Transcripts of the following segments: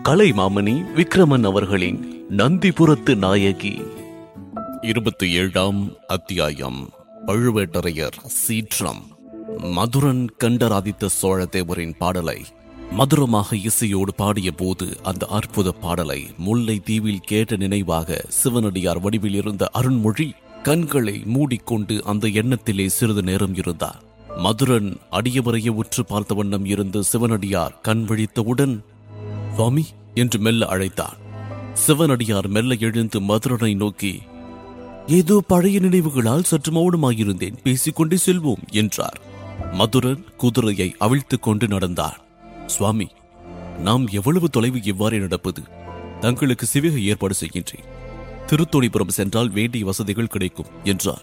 கலைமாமணி விக்ரமன் அவர்களின் நந்திபுரத்து நாயகி இருபத்தி ஏழாம் அத்தியாயம் பழுவேட்டரையர் சீற்றம் மதுரன் கண்டராதித்த சோழதேவரின் பாடலை மதுரமாக இசையோடு பாடிய போது அந்த அற்புத பாடலை முல்லை தீவில் கேட்ட நினைவாக சிவனடியார் வடிவில் இருந்த அருண்மொழி கண்களை மூடிக்கொண்டு அந்த எண்ணத்திலே சிறிது நேரம் இருந்தார் மதுரன் அடியவரையே உற்று பார்த்த வண்ணம் இருந்த சிவனடியார் கண் விழித்தவுடன் சுவாமி என்று மெல்ல அழைத்தார் சிவனடியார் மெல்ல எழுந்து மதுரனை நோக்கி ஏதோ பழைய நினைவுகளால் சற்று மௌனமாயிருந்தேன் பேசிக்கொண்டே செல்வோம் என்றார் மதுரன் குதிரையை அவிழ்த்துக் கொண்டு நடந்தார் சுவாமி நாம் எவ்வளவு தொலைவு இவ்வாறே நடப்பது தங்களுக்கு சிவிக ஏற்பாடு செய்கின்றேன் திருத்தொணிபுரம் சென்றால் வேண்டிய வசதிகள் கிடைக்கும் என்றார்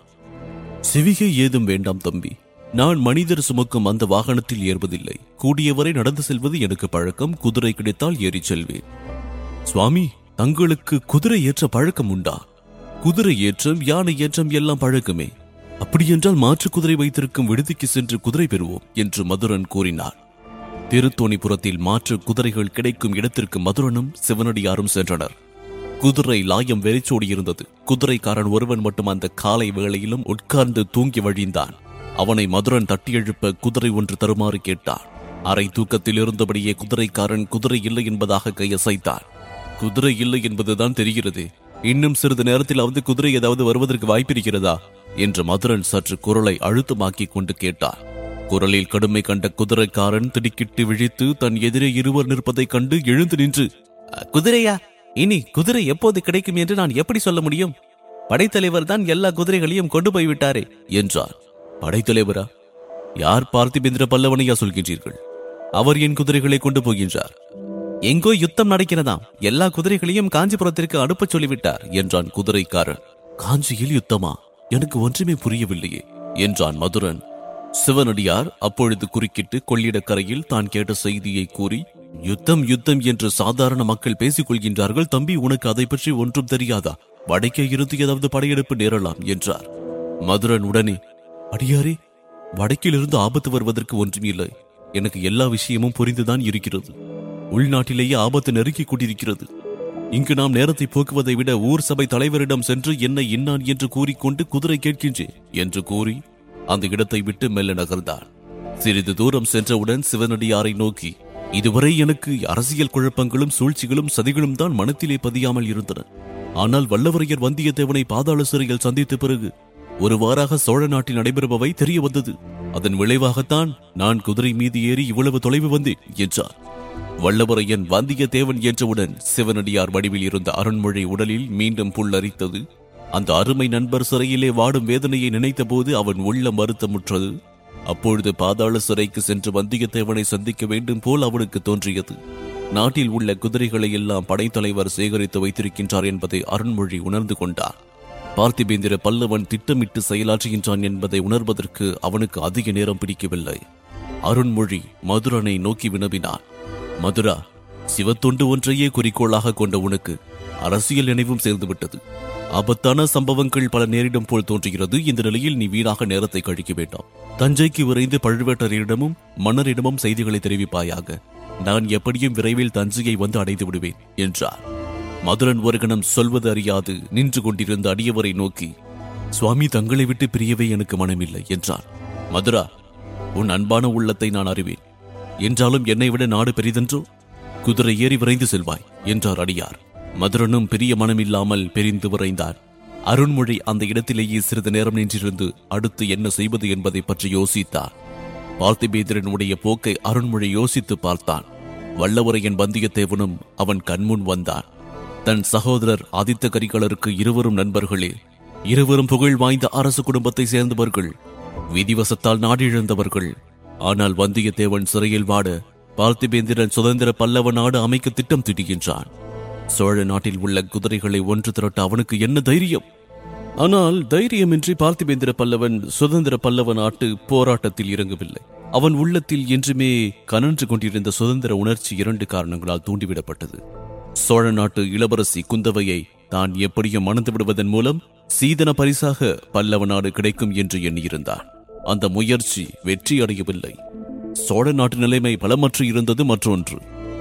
சிவிகை ஏதும் வேண்டாம் தம்பி நான் மனிதர் சுமக்கும் அந்த வாகனத்தில் ஏறுவதில்லை கூடியவரை நடந்து செல்வது எனக்கு பழக்கம் குதிரை கிடைத்தால் ஏறிச் செல்வேன் சுவாமி தங்களுக்கு குதிரை ஏற்ற பழக்கம் உண்டா குதிரை ஏற்றம் யானை ஏற்றம் எல்லாம் பழக்கமே அப்படியென்றால் மாற்று குதிரை வைத்திருக்கும் விடுதிக்கு சென்று குதிரை பெறுவோம் என்று மதுரன் கூறினார் திருத்தோணிபுரத்தில் மாற்று குதிரைகள் கிடைக்கும் இடத்திற்கு மதுரனும் சிவனடியாரும் சென்றனர் குதிரை லாயம் வெறிச்சோடி இருந்தது குதிரைக்காரன் ஒருவன் மட்டும் அந்த காலை வேளையிலும் உட்கார்ந்து தூங்கி வழிந்தான் அவனை மதுரன் தட்டி எழுப்ப குதிரை ஒன்று தருமாறு கேட்டான் அரை தூக்கத்தில் இருந்தபடியே குதிரைக்காரன் குதிரை இல்லை என்பதாக கையசைத்தான் குதிரை இல்லை என்பதுதான் தெரிகிறது இன்னும் சிறிது நேரத்திலாவது குதிரை ஏதாவது வருவதற்கு வாய்ப்பிருக்கிறதா என்று மதுரன் சற்று குரலை அழுத்தமாக்கிக் கொண்டு கேட்டார் குரலில் கடுமை கண்ட குதிரைக்காரன் திடுக்கிட்டு விழித்து தன் எதிரே இருவர் நிற்பதைக் கண்டு எழுந்து நின்று "அ, குதிரையா இனி குதிரை எப்போது கிடைக்கும் என்று நான் எப்படி சொல்ல முடியும் படைத்தலைவர் தான் எல்லா குதிரைகளையும் கொண்டு போய்விட்டாரே என்றார் படைத்தலைவரா யார் பார்த்திபேந்திர பல்லவனையா சொல்கின்றீர்கள் அவர் என் குதிரைகளை கொண்டு போகின்றார் எங்கோ யுத்தம் நடக்கிறதாம் எல்லா குதிரைகளையும் காஞ்சிபுரத்திற்கு அனுப்பச் சொல்லிவிட்டார் என்றான் குதிரைக்காரன் காஞ்சியில் யுத்தமா எனக்கு ஒன்றுமே புரியவில்லையே என்றான் மதுரன் சிவனடியார் அப்பொழுது குறுக்கிட்டு கொள்ளிடக்கரையில் தான் கேட்ட செய்தியை கூறி யுத்தம் யுத்தம் என்று சாதாரண மக்கள் பேசிக் கொள்கின்றார்கள் தம்பி உனக்கு அதை பற்றி ஒன்றும் தெரியாதா வடக்கே இருந்து ஏதாவது படையெடுப்பு நேரலாம் என்றார் மதுரன் உடனே அடியாரே வடக்கிலிருந்து ஆபத்து வருவதற்கு ஒன்றும் இல்லை எனக்கு எல்லா விஷயமும் புரிந்துதான் இருக்கிறது உள்நாட்டிலேயே ஆபத்து நெருக்கிக் கொண்டிருக்கிறது இங்கு நாம் நேரத்தை போக்குவதை விட ஊர் சபை தலைவரிடம் சென்று என்ன இன்னான் என்று கூறிக்கொண்டு குதிரை கேட்கின்றேன் என்று கூறி அந்த இடத்தை விட்டு மெல்ல நகர்ந்தார் சிறிது தூரம் சென்றவுடன் சிவனடியாரை நோக்கி இதுவரை எனக்கு அரசியல் குழப்பங்களும் சூழ்ச்சிகளும் சதிகளும் தான் மனத்திலே பதியாமல் இருந்தன ஆனால் வல்லவரையர் வந்தியத்தேவனை பாதாள சிறையில் சந்தித்த பிறகு ஒரு வாராக சோழ நாட்டில் நடைபெறுபவை தெரிய வந்தது அதன் விளைவாகத்தான் நான் குதிரை மீது ஏறி இவ்வளவு தொலைவு வந்தேன் என்றார் வல்லவரையன் வந்தியத்தேவன் என்றவுடன் சிவனடியார் வடிவில் இருந்த அருண்மொழி உடலில் மீண்டும் புல்லரித்தது அந்த அருமை நண்பர் சிறையிலே வாடும் வேதனையை நினைத்தபோது அவன் உள்ள மறுத்தமுற்றது அப்பொழுது பாதாள சிறைக்கு சென்று வந்தியத்தேவனை சந்திக்க வேண்டும் போல் அவனுக்கு தோன்றியது நாட்டில் உள்ள குதிரைகளை எல்லாம் படைத்தலைவர் சேகரித்து வைத்திருக்கின்றார் என்பதை அருண்மொழி உணர்ந்து கொண்டார் பார்த்திபேந்திர பல்லவன் திட்டமிட்டு செயலாற்றுகின்றான் என்பதை உணர்வதற்கு அவனுக்கு அதிக நேரம் பிடிக்கவில்லை அருண்மொழி மதுரனை நோக்கி வினவினார் மதுரா சிவத்தொண்டு ஒன்றையே குறிக்கோளாக கொண்ட உனக்கு அரசியல் நினைவும் சேர்ந்துவிட்டது ஆபத்தான சம்பவங்கள் பல நேரிடும் போல் தோன்றுகிறது இந்த நிலையில் நீ வீணாக நேரத்தை கழிக்க வேண்டாம் தஞ்சைக்கு விரைந்து பழுவேட்டரையரிடமும் மன்னரிடமும் செய்திகளை தெரிவிப்பாயாக நான் எப்படியும் விரைவில் தஞ்சையை வந்து அடைந்து விடுவேன் என்றார் மதுரன் ஒரு கணம் சொல்வது அறியாது நின்று கொண்டிருந்த அடியவரை நோக்கி சுவாமி தங்களை விட்டு பிரியவே எனக்கு மனமில்லை என்றார் மதுரா உன் அன்பான உள்ளத்தை நான் அறிவேன் என்றாலும் என்னை விட நாடு பெரிதென்றோ குதிரை ஏறி விரைந்து செல்வாய் என்றார் அடியார் மதுரனும் பெரிய மனமில்லாமல் பிரிந்து விரைந்தார் அருண்மொழி அந்த இடத்திலேயே சிறிது நேரம் நின்றிருந்து அடுத்து என்ன செய்வது என்பதை பற்றி யோசித்தார் பார்த்திபேந்திரனுடைய போக்கை அருண்மொழி யோசித்து பார்த்தான் வல்லவரையன் வந்தியத்தேவனும் அவன் கண்முன் வந்தான் தன் சகோதரர் ஆதித்த கரிகாலருக்கு இருவரும் நண்பர்களே இருவரும் புகழ் வாய்ந்த அரசு குடும்பத்தை சேர்ந்தவர்கள் விதிவசத்தால் நாடிழந்தவர்கள் ஆனால் வந்தியத்தேவன் சிறையில் வாட பார்த்திபேந்திரன் சுதந்திர பல்லவ நாடு அமைக்க திட்டம் திட்டுகின்றான் சோழ நாட்டில் உள்ள குதிரைகளை ஒன்று திரட்ட அவனுக்கு என்ன தைரியம் ஆனால் தைரியமின்றி பார்த்திபேந்திர பல்லவன் சுதந்திர பல்லவ நாட்டு போராட்டத்தில் இறங்கவில்லை அவன் உள்ளத்தில் என்றுமே கனன்று கொண்டிருந்த சுதந்திர உணர்ச்சி இரண்டு காரணங்களால் தூண்டிவிடப்பட்டது சோழ நாட்டு இளவரசி குந்தவையை தான் எப்படியும் மணந்து விடுவதன் மூலம் சீதன பரிசாக பல்லவ நாடு கிடைக்கும் என்று எண்ணியிருந்தான் அந்த முயற்சி வெற்றி அடையவில்லை சோழ நாட்டு நிலைமை பலமற்று இருந்தது மற்றொன்று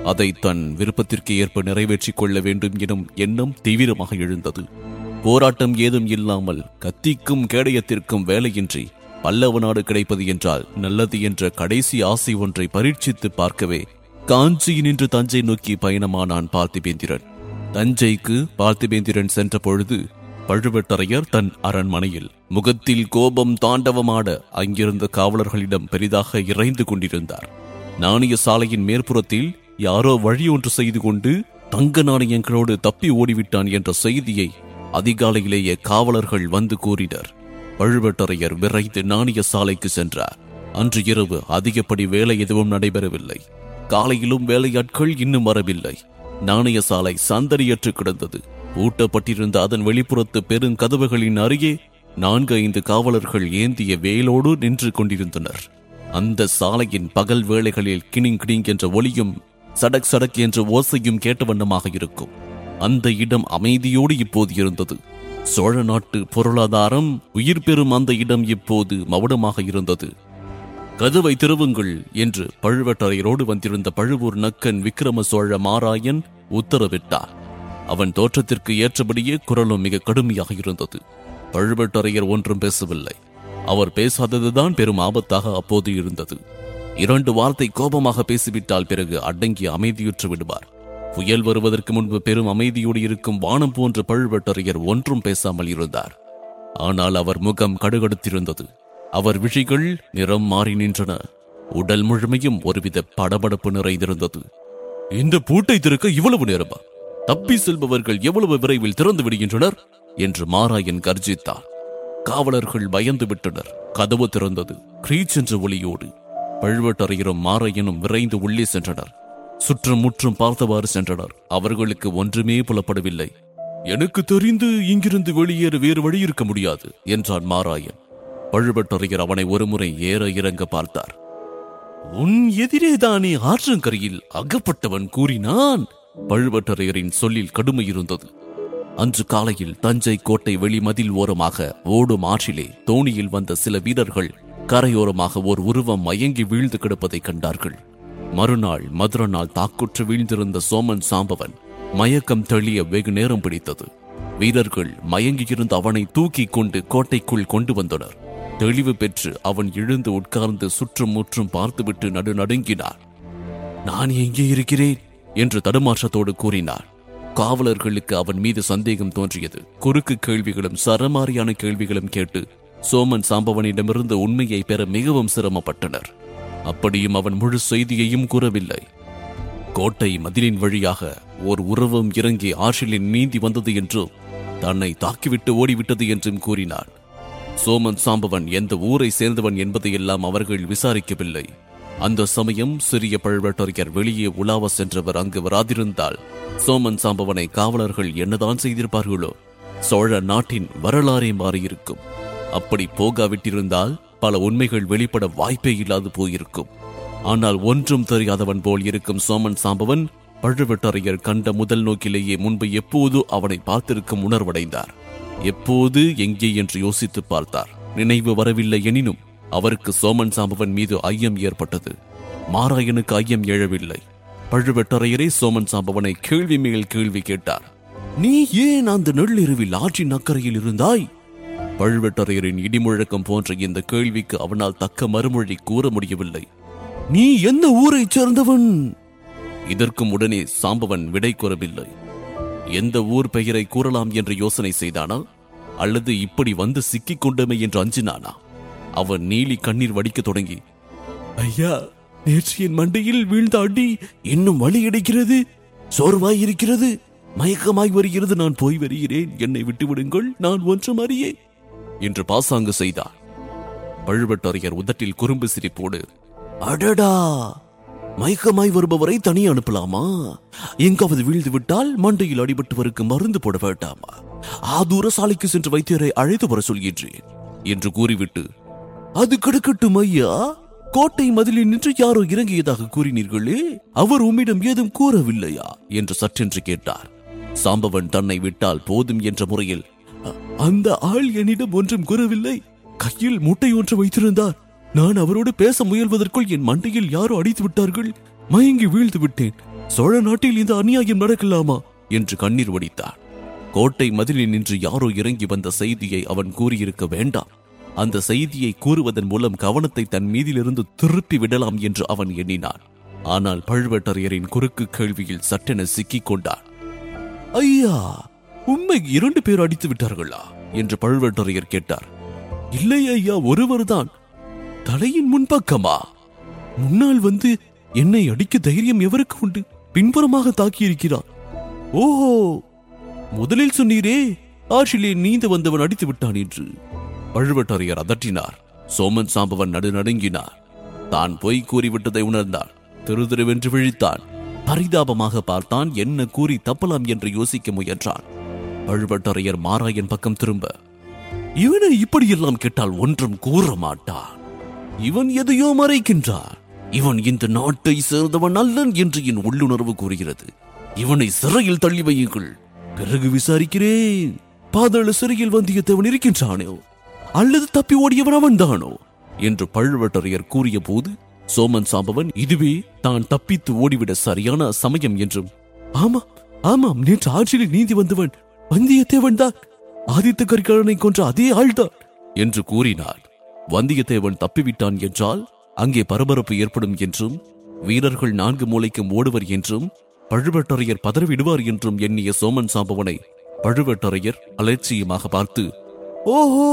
அதை தன் விருப்பத்திற்கு ஏற்ப நிறைவேற்றிக் கொள்ள வேண்டும் எனும் எண்ணம் தீவிரமாக எழுந்தது போராட்டம் ஏதும் இல்லாமல் கத்திக்கும் கேடயத்திற்கும் வேலையின்றி பல்லவ நாடு கிடைப்பது என்றால் நல்லது என்ற கடைசி ஆசை ஒன்றை பரீட்சித்து பார்க்கவே காஞ்சியினின்று தஞ்சை நோக்கி பயணமானான் பார்த்திபேந்திரன் தஞ்சைக்கு பார்த்திபேந்திரன் சென்ற பொழுது பழுவேட்டரையர் தன் அரண்மனையில் முகத்தில் கோபம் தாண்டவமாட அங்கிருந்த காவலர்களிடம் பெரிதாக இறைந்து கொண்டிருந்தார் நாணய சாலையின் மேற்புறத்தில் யாரோ வழி ஒன்று செய்து கொண்டு தங்க நாணயங்களோடு தப்பி ஓடிவிட்டான் என்ற செய்தியை அதிகாலையிலேயே காவலர்கள் வந்து கூறினர் பழுவேட்டரையர் விரைந்து நாணய சாலைக்கு சென்றார் அன்று இரவு அதிகப்படி வேலை எதுவும் நடைபெறவில்லை காலையிலும் வேலையாட்கள் இன்னும் வரவில்லை நாணய சாலை சந்தடியற்று கிடந்தது பூட்டப்பட்டிருந்த அதன் வெளிப்புறத்து பெருங்கதவுகளின் அருகே நான்கு ஐந்து காவலர்கள் ஏந்திய வேலோடு நின்று கொண்டிருந்தனர் அந்த சாலையின் பகல் வேளைகளில் கிணிங் கிணிங் என்ற ஒளியும் சடக் சடக் என்ற ஓசையும் கேட்ட வண்ணமாக இருக்கும் அந்த இடம் அமைதியோடு இப்போது இருந்தது சோழ நாட்டு பொருளாதாரம் உயிர் பெறும் அந்த இடம் இப்போது மவுனமாக இருந்தது கதவை திறவுங்கள் என்று பழுவேட்டரையரோடு வந்திருந்த பழுவூர் நக்கன் விக்கிரம சோழ மாராயன் உத்தரவிட்டார் அவன் தோற்றத்திற்கு ஏற்றபடியே குரலும் மிக கடுமையாக இருந்தது பழுவேட்டரையர் ஒன்றும் பேசவில்லை அவர் பேசாததுதான் பெரும் ஆபத்தாக அப்போது இருந்தது இரண்டு வார்த்தை கோபமாக பேசிவிட்டால் பிறகு அடங்கி அமைதியுற்று விடுவார் புயல் வருவதற்கு முன்பு பெரும் அமைதியோடு இருக்கும் வானம் போன்ற பழுவேட்டரையர் ஒன்றும் பேசாமல் இருந்தார் ஆனால் அவர் முகம் கடுகடுத்திருந்தது அவர் விழிகள் நிறம் மாறி நின்றன உடல் முழுமையும் ஒருவித படபடப்பு நிறைந்திருந்தது இந்த பூட்டை திறக்க இவ்வளவு நேரமா தப்பி செல்பவர்கள் எவ்வளவு விரைவில் திறந்து விடுகின்றனர் என்று மாராயன் கர்ஜித்தார் காவலர்கள் பயந்து விட்டனர் கதவு திறந்தது கிரீச் என்ற ஒளியோடு பழுவேட்டரையரும் மாரையனும் விரைந்து உள்ளே சென்றனர் சுற்றும் முற்றும் பார்த்தவாறு சென்றனர் அவர்களுக்கு ஒன்றுமே புலப்படவில்லை எனக்கு தெரிந்து இங்கிருந்து வெளியேற வேறு வழி இருக்க முடியாது என்றான் மாராயன் பழுவேட்டரையர் அவனை ஒருமுறை ஏற இறங்க பார்த்தார் உன் எதிரே தானே ஆற்றங்கரையில் அகப்பட்டவன் கூறினான் பழுவேட்டரையரின் சொல்லில் கடுமை இருந்தது அன்று காலையில் தஞ்சை கோட்டை வெளிமதில் ஓரமாக ஓடும் ஆற்றிலே தோணியில் வந்த சில வீரர்கள் கரையோரமாக ஓர் உருவம் மயங்கி வீழ்ந்து கிடப்பதை கண்டார்கள் மறுநாள் மதுரநாள் தாக்குற்று வீழ்ந்திருந்த சோமன் சாம்பவன் மயக்கம் தெளிய வெகு நேரம் பிடித்தது வீரர்கள் மயங்கியிருந்த அவனை தூக்கிக் கொண்டு கோட்டைக்குள் கொண்டு வந்தனர் தெளிவு பெற்று அவன் எழுந்து உட்கார்ந்து சுற்றும் முற்றும் பார்த்துவிட்டு நடுநடுங்கினார் நான் எங்கே இருக்கிறேன் என்று தடுமாற்றத்தோடு கூறினார் காவலர்களுக்கு அவன் மீது சந்தேகம் தோன்றியது குறுக்கு கேள்விகளும் சரமாரியான கேள்விகளும் கேட்டு சோமன் சாம்பவனிடமிருந்து உண்மையை பெற மிகவும் சிரமப்பட்டனர் அப்படியும் அவன் முழு செய்தியையும் கூறவில்லை கோட்டை மதிலின் வழியாக ஓர் உறவும் இறங்கி ஆற்றிலில் நீந்தி வந்தது என்றும் தன்னை தாக்கிவிட்டு ஓடிவிட்டது என்றும் கூறினான் சோமன் சாம்பவன் எந்த ஊரை சேர்ந்தவன் என்பதையெல்லாம் அவர்கள் விசாரிக்கவில்லை அந்த சமயம் சிறிய பழுவேட்டரையர் வெளியே உலாவ சென்றவர் அங்கு வராதிருந்தால் சோமன் சாம்பவனை காவலர்கள் என்னதான் செய்திருப்பார்களோ சோழ நாட்டின் வரலாறே மாறியிருக்கும் அப்படி போகாவிட்டிருந்தால் பல உண்மைகள் வெளிப்பட வாய்ப்பே இல்லாது போயிருக்கும் ஆனால் ஒன்றும் தெரியாதவன் போல் இருக்கும் சோமன் சாம்பவன் பழுவேட்டரையர் கண்ட முதல் நோக்கிலேயே முன்பு எப்போது அவனை பார்த்திருக்கும் உணர்வடைந்தார் எப்போது எங்கே என்று யோசித்து பார்த்தார் நினைவு வரவில்லை எனினும் அவருக்கு சோமன் சாம்பவன் மீது ஐயம் ஏற்பட்டது மாராயனுக்கு ஐயம் எழவில்லை பழுவேட்டரையரே சோமன் சாம்பவனை கேள்வி மேல் கேள்வி கேட்டார் நீ ஏன் அந்த நள்ளிரவில் ஆற்றின் அக்கறையில் இருந்தாய் பழுவேட்டரையரின் இடிமுழக்கம் போன்ற இந்த கேள்விக்கு அவனால் தக்க மறுமொழி கூற முடியவில்லை நீ எந்த ஊரைச் சேர்ந்தவன் இதற்கும் உடனே சாம்பவன் விடை கூறவில்லை எந்த ஊர் பெயரை கூறலாம் என்று யோசனை செய்தானா அல்லது இப்படி வந்து சிக்கிக் கொண்டமே என்று அஞ்சினானா அவன் நீலி கண்ணீர் வடிக்கத் தொடங்கி ஐயா நேற்று என் மண்டையில் வீழ்ந்த அடி இன்னும் வலி அடிக்கிறது சோர்வாய் இருக்கிறது மயக்கமாய் வருகிறது நான் போய் வருகிறேன் என்னை விட்டு விடுங்கள் நான் ஒன்றும் அறியேன் என்று பாசாங்கு செய்தார் பழுவட்டரையர் உதட்டில் குறும்பு சிரிப்போடு அடடா மயக்கமாய் வருபவரை தனி அனுப்பலாமா எங்காவது வீழ்ந்து விட்டால் மண்டையில் அடிபட்டவருக்கு மருந்து போட வேண்டாமா ஆதூர சாலைக்கு சென்று வைத்தியரை அழைத்து வர சொல்கின்றேன் என்று கூறிவிட்டு அது கிடக்கட்டும் ஐயா கோட்டை மதிலில் நின்று யாரோ இறங்கியதாக கூறினீர்களே அவர் உம்மிடம் ஏதும் கூறவில்லையா என்று சற்றென்று கேட்டார் சாம்பவன் தன்னை விட்டால் போதும் என்ற முறையில் "அ- அந்த ஆள் என்னிடம் ஒன்றும் கூறவில்லை கையில் மூட்டை ஒன்று வைத்திருந்தார் நான் அவரோடு பேச முயல்வதற்குள் என் மண்டையில் யாரோ அடித்து விட்டார்கள் மயங்கி வீழ்ந்து விட்டேன் சோழ நாட்டில் இந்த அநியாயம் நடக்கலாமா என்று கண்ணீர் வடித்தார் கோட்டை மதிலில் நின்று யாரோ இறங்கி வந்த செய்தியை அவன் கூறியிருக்க வேண்டாம் அந்த செய்தியை கூறுவதன் மூலம் கவனத்தை தன் மீதிலிருந்து திருப்பி விடலாம் என்று அவன் எண்ணினான் ஆனால் பழுவேட்டரையரின் குறுக்கு கேள்வியில் சட்டென சிக்கிக் கொண்டான் ஐயா உண்மை இரண்டு பேர் அடித்து விட்டார்களா என்று பழுவேட்டரையர் கேட்டார் இல்லை ஐயா ஒருவர்தான் தலையின் முன்பக்கமா முன்னால் வந்து என்னை அடிக்க தைரியம் எவருக்கு உண்டு பின்புறமாக தாக்கியிருக்கிறார் ஓஹோ முதலில் சொன்னீரே ஆற்றிலே நீந்த வந்தவன் அடித்து விட்டான் என்று பழுவட்டரையர் அதட்டினார் சோமன் சாம்பவன் நடு நடுங்கினார் தான் பொய் கூறிவிட்டதை உணர்ந்தான் திரு திருவென்று விழித்தான் பரிதாபமாக பார்த்தான் என்ன கூறி தப்பலாம் என்று யோசிக்க முயன்றான் பழுவட்டரையர் மாராயன் பக்கம் திரும்ப இவனை இப்படியெல்லாம் கேட்டால் ஒன்றும் கூற மாட்டான் இவன் எதையோ மறைக்கின்றான் இவன் இந்த நாட்டை சேர்ந்தவன் அல்லன் என்று என் உள்ளுணர்வு கூறுகிறது இவனை சிறையில் தள்ளி வையுங்கள் பிறகு விசாரிக்கிறேன் பாதாள சிறையில் வந்தியத்தேவன் இருக்கின்றானோ அல்லது தப்பி ஓடியவன் அவன்தானோ என்று பழுவட்டரையர் கூறிய போது சோமன் சாம்பவன் இதுவே தான் தப்பித்து ஓடிவிட சரியான சமயம் என்றும் ஆமா ஆமாம் நேற்று ஆற்றில் நீந்தி வந்தவன் வந்தியத்தேவன் தான் ஆதித்த கரிகாலனை கொன்ற அதே ஆள்தான் என்று கூறினார் வந்தியத்தேவன் தப்பிவிட்டான் என்றால் அங்கே பரபரப்பு ஏற்படும் என்றும் வீரர்கள் நான்கு மூலைக்கும் ஓடுவர் என்றும் பழுவேட்டரையர் பதறிவிடுவார் என்றும் எண்ணிய சோமன் சாம்பவனை பழுவேட்டரையர் அலட்சியமாக பார்த்து ஓஹோ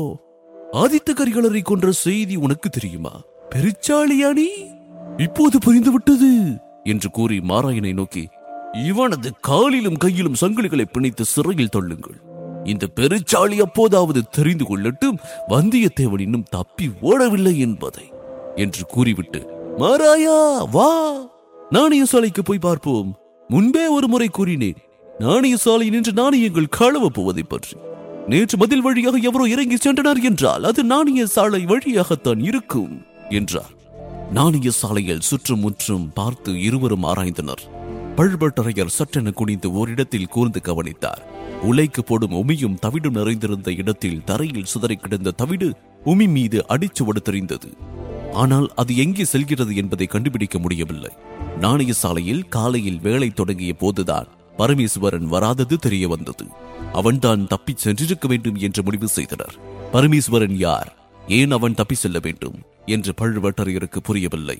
ஆதித்த கரிகாலரை கொன்ற செய்தி உனக்கு தெரியுமா பெருச்சாளியானி இப்போது புரிந்துவிட்டது என்று கூறி மாராயனை நோக்கி இவனது காலிலும் கையிலும் சங்கிலிகளை பிணைத்து சிறையில் தள்ளுங்கள் இந்த பெருச்சாளி அப்போதாவது தெரிந்து கொள்ளட்டும் வந்தியத்தேவன் இன்னும் தப்பி ஓடவில்லை என்பதை என்று கூறிவிட்டு மாராயா வா நாணய சாலைக்கு போய் பார்ப்போம் முன்பே ஒரு முறை கூறினேன் நாணய சாலை நின்று நாணயங்கள் களவ போவதை பற்றி நேற்று மதில் வழியாக எவரோ இறங்கி சென்றனர் என்றால் அது நாணய சாலை வழியாகத்தான் இருக்கும் என்றார் நாணய சாலையில் சுற்றும் முற்றும் பார்த்து இருவரும் ஆராய்ந்தனர் பழுவட்டரையர் சட்டென குனிந்து ஓரிடத்தில் கூர்ந்து கவனித்தார் உலைக்கு போடும் உமியும் தவிடும் நிறைந்திருந்த இடத்தில் தரையில் சிதறி கிடந்த தவிடு உமி மீது அடிச்சுவடு தெரிந்தது ஆனால் அது எங்கே செல்கிறது என்பதை கண்டுபிடிக்க முடியவில்லை நாணய சாலையில் காலையில் வேலை தொடங்கிய போதுதான் பரமேஸ்வரன் வராதது தெரிய வந்தது அவன்தான் தப்பிச் சென்றிருக்க வேண்டும் என்று முடிவு செய்தனர் பரமேஸ்வரன் யார் ஏன் அவன் தப்பி செல்ல வேண்டும் என்று பழுவட்டரையருக்கு புரியவில்லை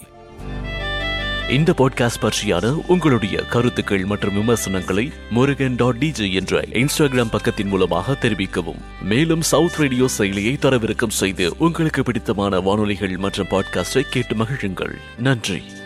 இந்த பாட்காஸ்ட் பற்றியான உங்களுடைய கருத்துக்கள் மற்றும் விமர்சனங்களை முருகன் டாட் டிஜே என்ற இன்ஸ்டாகிராம் பக்கத்தின் மூலமாக தெரிவிக்கவும் மேலும் சவுத் ரேடியோ செயலியை தரவிறக்கம் செய்து உங்களுக்கு பிடித்தமான வானொலிகள் மற்றும் பாட்காஸ்டை கேட்டு மகிழுங்கள் நன்றி